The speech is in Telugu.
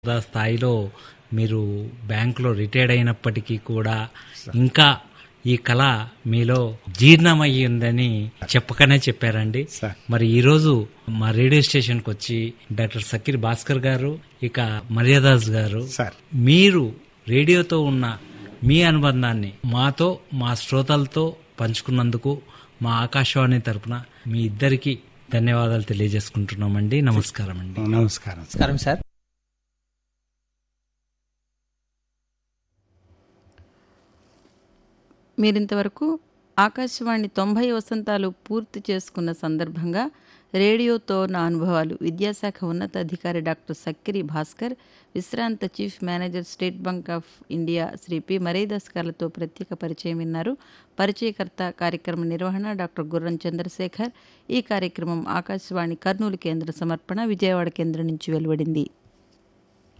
హోదా స్థాయిలో మీరు బ్యాంకులో రిటైర్డ్ అయినప్పటికీ కూడా ఇంకా ఈ కళ మీలో జీర్ణమయ్యి ఉందని చెప్పకనే చెప్పారండి సార్. మరి ఈరోజు మా రేడియో స్టేషన్కి వచ్చి డాక్టర్ సకీర్ భాస్కర్ గారు ఇక మర్యాదాస్ గారు సార్ మీరు రేడియోతో ఉన్న మీ అనుబంధాన్ని మాతో మా శ్రోతలతో పంచుకున్నందుకు మా ఆకాశవాణి తరపున మీ ఇద్దరికి ధన్యవాదాలు తెలియజేసుకుంటున్నామండి నమస్కారం అండి నమస్కారం సార్ నమస్కారం సార్ మీరింతవరకు ఆకాశవాణి తొంభై వసంతాలు పూర్తి చేసుకున్న సందర్భంగా రేడియోతో నా అనుభవాలు విద్యాశాఖ ఉన్నతాధికారి డాక్టర్ సక్కిరి భాస్కర్ విశ్రాంత chief manager State Bank of India Shri P Maridas గారితో ప్రత్యేక పరిచయం విన్నారు పరిచయకర్త కార్యక్రమ నిర్వహణ డాక్టర్ గుర్రం చంద్రశేఖర్ ఈ కార్యక్రమం ఆకాశవాణి కర్నూలు కేంద్ర సమర్పణ విజయవాడ కేంద్రం నుంచి వెలువడింది